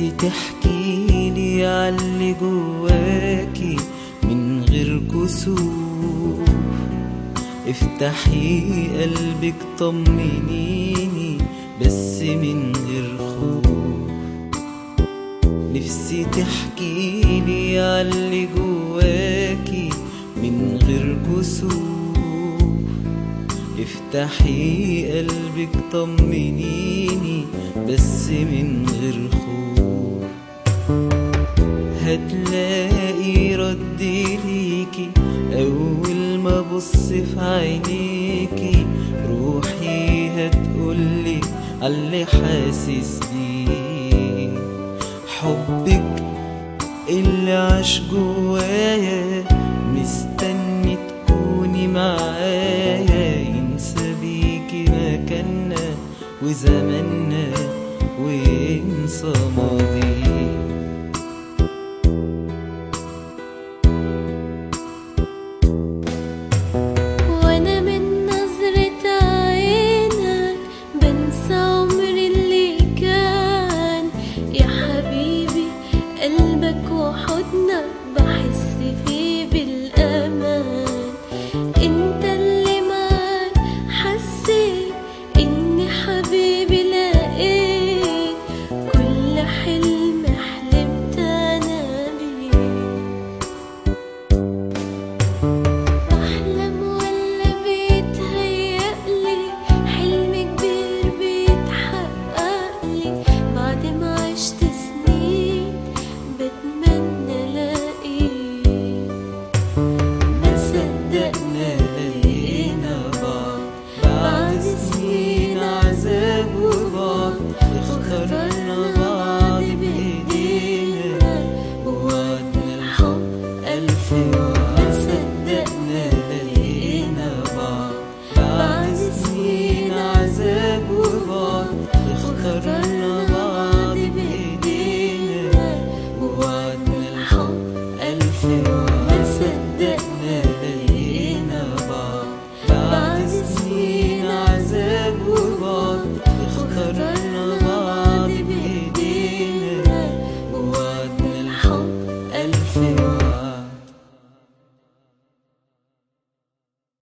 نفسي تحكيلي عاللي جواكي من غير كسوف افتحي قلبك طمنيني بس من غير خوف نفسي تحكيلي عاللي جواكي من غير كسوف افتحي قلبك طمنيني بس من غير خوف هتلاقي رد ليكي أول ما بص في عينيكي روحي هتقولي عاللي حاسس بيه حبك اللي عاش جوايا مستني تكوني معايا ينسى بيكي مكاننا وزماننا وينسى ماضي